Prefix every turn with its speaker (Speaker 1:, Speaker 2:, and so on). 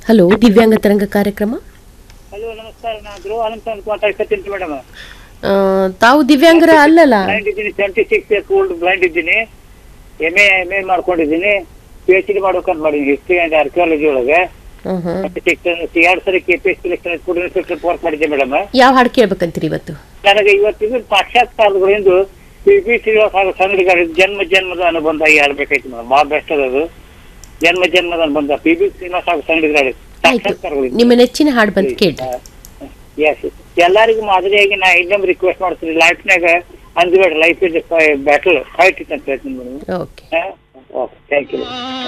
Speaker 1: Hello ದಿವ್ಯಾಂಗ ತರಂಗ ಕಾರ್ಯಕ್ರಮ
Speaker 2: ಹಲೋ ನಮಸ್ಕಾರ ನಾನು ಧ್ರುವ ಅನಂತ ಅಂತ ಮಾತಾಡ್ಕೊತೀನಿ ಮೇಡಮ್
Speaker 1: ಆ, ತಾವು ದಿವ್ಯಾಂಗರ ಅಲ್ಲಲ್ಲ
Speaker 2: ಬ್ಲೈಂಡ್ ಇದ್ದೀನಿ twenty six years old blind ಇದ್ದೀನಿ ಎಮ್ ಎ ಎಮ್ ಎ ಮಾಡ್ಕೊಂಡಿದ್ದೀನಿ ಪಿ ಎಚ್ ಡಿ ಮಾಡ್ಬೇಕಂತ ಮಾಡೀನಿ ಹಿಸ್ಟ್ರಿ ಆ್ಯಂಡ್ ಆರ್ಕಿಯಾಲಜಿ ಒಳಗೆ
Speaker 1: ಹ್ಮ್ ಹ್ಮ್.
Speaker 2: ಎರಡು ಸರಿ K P S selection food inspector work ಮಾಡಿದ್ದೆ ಮೇಡಮ್
Speaker 1: ಯಾವ ಹಾಡು ಕೇಳ್ಬೇಕಂತೀರಿ ಇವತ್ತು
Speaker 2: ನನಗೆ ಇವತ್ತಿನ ಪಾಶ್ಚಾತ್ಯ ಕಾಲಗಳಿಂದ ಪಿ ಬಿ ಶ್ರೀನಿವಾಸ ಹಾಗೂ ಸಂಗಡಿಗಾರ ಜನ್ಮ ಜನ್ಮದ ಅನುಬಂಧ ಹೇಳ್ಬೇಕಾಯ್ತು ಮೇಡಮ್ ಭಾಳ ಬೆಸ್ಟ್ ಅದದು ಜನ್ಮ ಜನ್ಮದ ಅನುಬಂಧ ಪಿ ಬಿ ಶ್ರೀನಿವಾಸ ಹಾಗೂ ಸಂಗಡಿಗಾರ
Speaker 1: ಆಯ್ತು
Speaker 2: ಸಾಕ್ಷಾತ್ಕಾರಗಳಿಂದ
Speaker 1: ನಿಮ್ಮ ನೆಚ್ಚಿನ ಹಾಡು ಬಂದು ಕೇಳ್ರಿ
Speaker 2: ಎಸ್ ಎಲ್ಲರಿಗೂ ಮಾದರಿಯಾಗಿ ನಾ ಇನ್ನೊಮ್ಮೆ ರಿಕ್ವೆಸ್ಟ್ ಮಾಡ್ತೀನಿ ಲೈಫ್ನಾಗ ಅಂದ್ಬೇಡ ಲೈಫ್ ಇಸ್ ಬ್ಯಾಟಲ್ ಫೈಟ್ ಅಂತ ಹೇಳ್ತೀನಿ madam
Speaker 1: okay
Speaker 2: okay thank you